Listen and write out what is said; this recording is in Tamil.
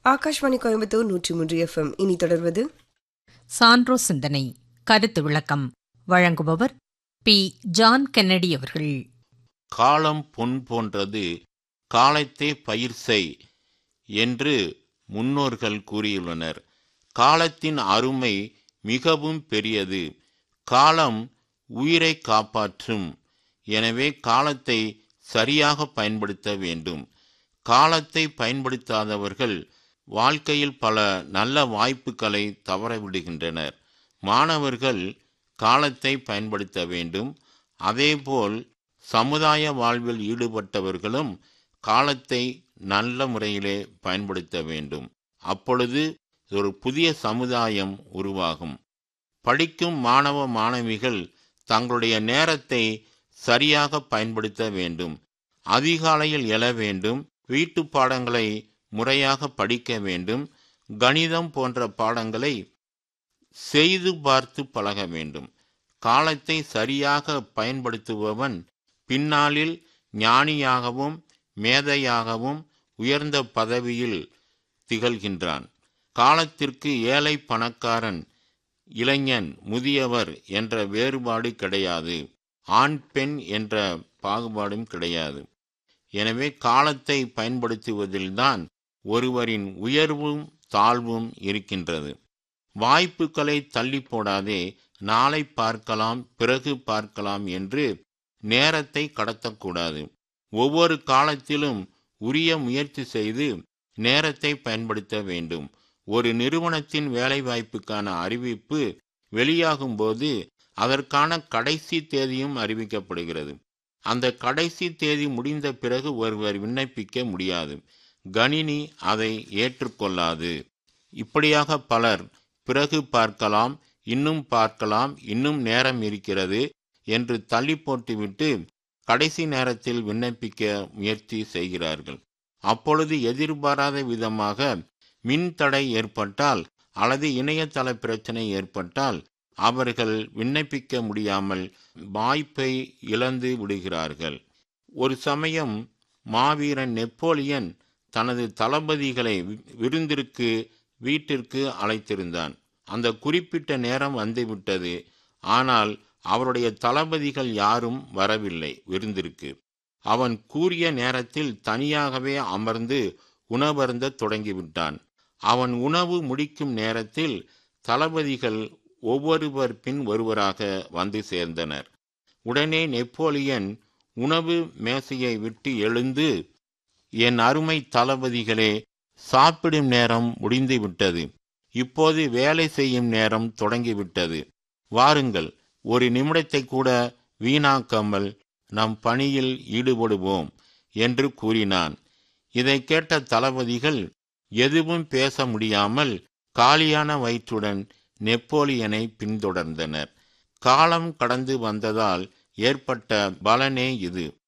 ஆகாஷ்வாணி கோயம்புத்தூர் நூற்றி மூன்று எஃப்எம் இனி தொடர்வது சான்றோ சிந்தனை கருத்து விளக்கம் வழங்குபவர் பி ஜான் கென்னடி அவர்கள் காலம் பொன் போன்றது காலத்தை பயிர் செய் என்று முன்னோர்கள் கூறியுள்ளனர் காலத்தின் அருமை மிகவும் பெரியது காலம் உயிரை காப்பாற்றும் எனவே காலத்தை சரியாக பயன்படுத்த வேண்டும் காலத்தை பயன்படுத்தாதவர்கள் வாழ்க்கையில் பல நல்ல வாய்ப்புகளை தவறவிடுகின்றனர் மாணவர்கள் காலத்தை பயன்படுத்த வேண்டும் அதேபோல் சமுதாய வாழ்வில் ஈடுபட்டவர்களும் காலத்தை நல்ல முறையிலே பயன்படுத்த வேண்டும் அப்பொழுது ஒரு புதிய சமுதாயம் உருவாகும் படிக்கும் மாணவ மாணவிகள் தங்களுடைய நேரத்தை சரியாக பயன்படுத்த வேண்டும் அதிகாலையில் எழ வேண்டும் வீட்டு பாடங்களை முறையாக படிக்க வேண்டும் கணிதம் போன்ற பாடங்களை செய்து பார்த்து பழக வேண்டும் காலத்தை சரியாக பயன்படுத்துபவன் பின்னாளில் ஞானியாகவும் மேதையாகவும் உயர்ந்த பதவியில் திகழ்கின்றான் காலத்திற்கு ஏழை பணக்காரன் இளைஞன் முதியவர் என்ற வேறுபாடு கிடையாது ஆண் பெண் என்ற பாகுபாடும் கிடையாது எனவே காலத்தை பயன்படுத்துவதில்தான் ஒருவரின் உயர்வும் தாழ்வும் இருக்கின்றது வாய்ப்புகளை தள்ளி போடாதே நாளை பார்க்கலாம் பிறகு பார்க்கலாம் என்று நேரத்தை கடத்தக்கூடாது ஒவ்வொரு காலத்திலும் உரிய முயற்சி செய்து நேரத்தை பயன்படுத்த வேண்டும் ஒரு நிறுவனத்தின் வேலைவாய்ப்புக்கான அறிவிப்பு வெளியாகும் போது அதற்கான கடைசி தேதியும் அறிவிக்கப்படுகிறது அந்த கடைசி தேதி முடிந்த பிறகு ஒருவர் விண்ணப்பிக்க முடியாது கணினி அதை ஏற்றுக்கொள்ளாது இப்படியாக பலர் பிறகு பார்க்கலாம் இன்னும் பார்க்கலாம் இன்னும் நேரம் இருக்கிறது என்று தள்ளி போட்டுவிட்டு கடைசி நேரத்தில் விண்ணப்பிக்க முயற்சி செய்கிறார்கள் அப்பொழுது எதிர்பாராத விதமாக மின் தடை ஏற்பட்டால் அல்லது இணையதள பிரச்சனை ஏற்பட்டால் அவர்கள் விண்ணப்பிக்க முடியாமல் வாய்ப்பை இழந்து விடுகிறார்கள் ஒரு சமயம் மாவீரன் நெப்போலியன் தனது தளபதிகளை விருந்திற்கு வீட்டிற்கு அழைத்திருந்தான் அந்த குறிப்பிட்ட நேரம் வந்துவிட்டது ஆனால் அவருடைய தளபதிகள் யாரும் வரவில்லை விருந்திற்கு அவன் கூறிய நேரத்தில் தனியாகவே அமர்ந்து உணவருந்த தொடங்கிவிட்டான் அவன் உணவு முடிக்கும் நேரத்தில் தளபதிகள் ஒவ்வொருவர் பின் ஒருவராக வந்து சேர்ந்தனர் உடனே நெப்போலியன் உணவு மேசையை விட்டு எழுந்து என் அருமை தளபதிகளே சாப்பிடும் நேரம் முடிந்து விட்டது இப்போது வேலை செய்யும் நேரம் தொடங்கிவிட்டது வாருங்கள் ஒரு நிமிடத்தை கூட வீணாக்காமல் நம் பணியில் ஈடுபடுவோம் என்று கூறினான் இதை கேட்ட தளபதிகள் எதுவும் பேச முடியாமல் காலியான வயிற்றுடன் நெப்போலியனை பின்தொடர்ந்தனர் காலம் கடந்து வந்ததால் ஏற்பட்ட பலனே இது